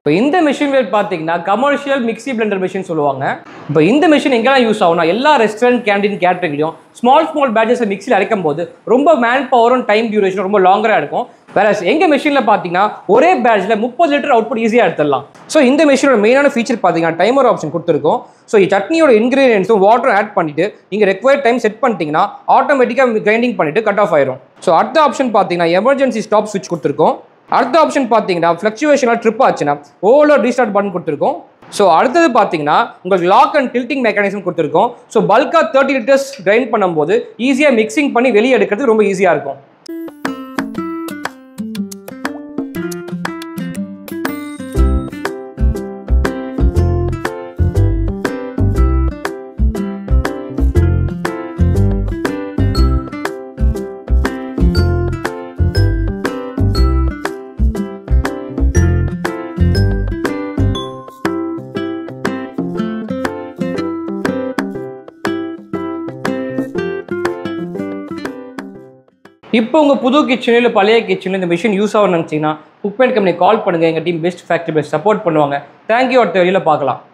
இப்போ இந்த மிஷின் வேர் பார்த்தீங்கன்னா கமர்ஷியல் மிக்ஸி பிளெண்டர் மிஷின் சொல்லுவாங்க இப்போ இந்த மிஷின் எங்கெல்லாம் யூஸ் ஆகும்னா எல்லா ரெஸ்டாரண்ட் கேண்டீன் கேட்டரிங்லையும் ஸ்மால் ஸ்மால் பேட்சஸ் மிக்ஸியில் அரைக்கும் போது ரொம்ப மேன் பவரும் டைம் டியூரேஷன் ரொம்ப லாங்கராக இருக்கும் வேற எங்க மிஷினில் பார்த்தீங்கன்னா ஒரே பேட்ச்ல முப்பது லிட்டர் அவுட்புட் ஈஸியாக எடுத்துடலாம் ஸோ இந்த மிஷினோட மெயினான ஃபீச்சர் பார்த்தீங்கன்னா டைமர் ஆப்ஷன் கொடுத்துருக்கோம் ஸோ சட்னியோட இன்கிரீடியன்ஸும் வாட்டரும் ஆட் பண்ணிட்டு நீங்கள் ரெக்வயர்ட் டைம் செட் பண்ணிட்டீங்கன்னா ஆட்டோமேட்டிக்காக கிரைண்டிங் பண்ணிட்டு கட் ஆஃப் ஆயிரும் ஸோ அடுத்த ஆப்ஷன் பார்த்தீங்கன்னா எமர்ஜென்சி ஸ்டாப் ஸ்விட்ச் கொடுத்துருக்கோம் அடுத்த ஆப்ஷன் பார்த்தீங்கன்னா ஃப்ளக்சுவேஷனாக ட்ரிப் ஆச்சுன்னா ஓவர்லோட் ரீஸ்டார்ட் பட்டன் கொடுத்துருக்கோம் ஸோ அடுத்தது பார்த்தீங்கன்னா உங்களுக்கு லாக் அண்ட் டில்ட்டிங் மெக்கானிசம் கொடுத்துருக்கோம் ஸோ பல்காக தேர்ட்டி லிட்டர்ஸ் கிரைண்ட் பண்ணும்போது ஈஸியாக மிக்சிங் பண்ணி வெளியே எடுக்கிறது ரொம்ப ஈஸியாக இருக்கும் இப்போ உங்கள் புது கிச்சனில் இல்லை பழைய கிச்சனில் இந்த மிஷின் யூஸ் ஆகணும்னு நினச்சிங்கன்னா குக்மேன் கம்பெனி கால் பண்ணுங்கள் எங்கள் team best factory best support பண்ணுவாங்க தேங்க்யூ அடுத்த வெளியில் பார்க்கலாம்